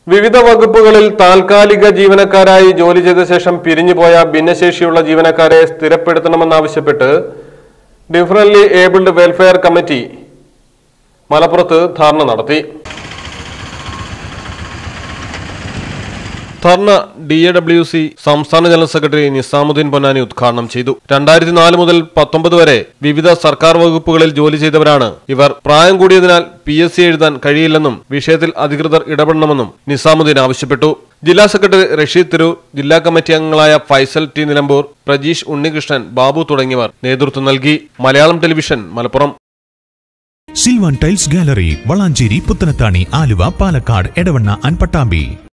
വിവിധ വകുപ്പുകളിൽ താൽക്കാലിക ജീവനക്കാരായി ജോലി ചെയ്ത ശേഷം പിരിഞ്ഞുപോയ ഭിന്നശേഷിയുള്ള ജീവനക്കാരെ സ്ഥിരപ്പെടുത്തണമെന്നാവശ്യപ്പെട്ട് ഡിഫറൻലി ഏബിൾഡ് വെൽഫെയർ കമ്മിറ്റി മലപ്പുറത്ത് ധർണ നടത്തി dharna D A W C സംസ്ഥാന ജനറൽ സെക്രട്ടറി നിസാമുദ്ദീൻ പൊന്നാനി ഉദ്ഘാടനം ചെയ്തു രണ്ടായിരത്തി നാല് മുതൽ പത്തൊമ്പത് വരെ വിവിധ സർക്കാർ വകുപ്പുകളിൽ ജോലി ചെയ്തവരാണ് ഇവർ പ്രായം കൂടിയതിനാൽ പി എസ് സി എഴുതാൻ കഴിയില്ലെന്നും വിഷയത്തിൽ അധികൃതർ ഇടപെടണമെന്നും നിസാമുദ്ദീൻ ആവശ്യപ്പെട്ടു ജില്ലാ സെക്രട്ടറി റഷീദ് തിരു ജില്ലാ കമ്മിറ്റി അംഗങ്ങളായ ഫൈസൽ ടി നിലമ്പൂർ പ്രജീഷ് ഉണ്ണികൃഷ്ണൻ ബാബു തുടങ്ങിയവർ നേതൃത്വം നൽകി Malayalam television Malappuram Silvan tiles gallery Valanchery Puthanathani Aluva Palakkad Edavanna and Pattambi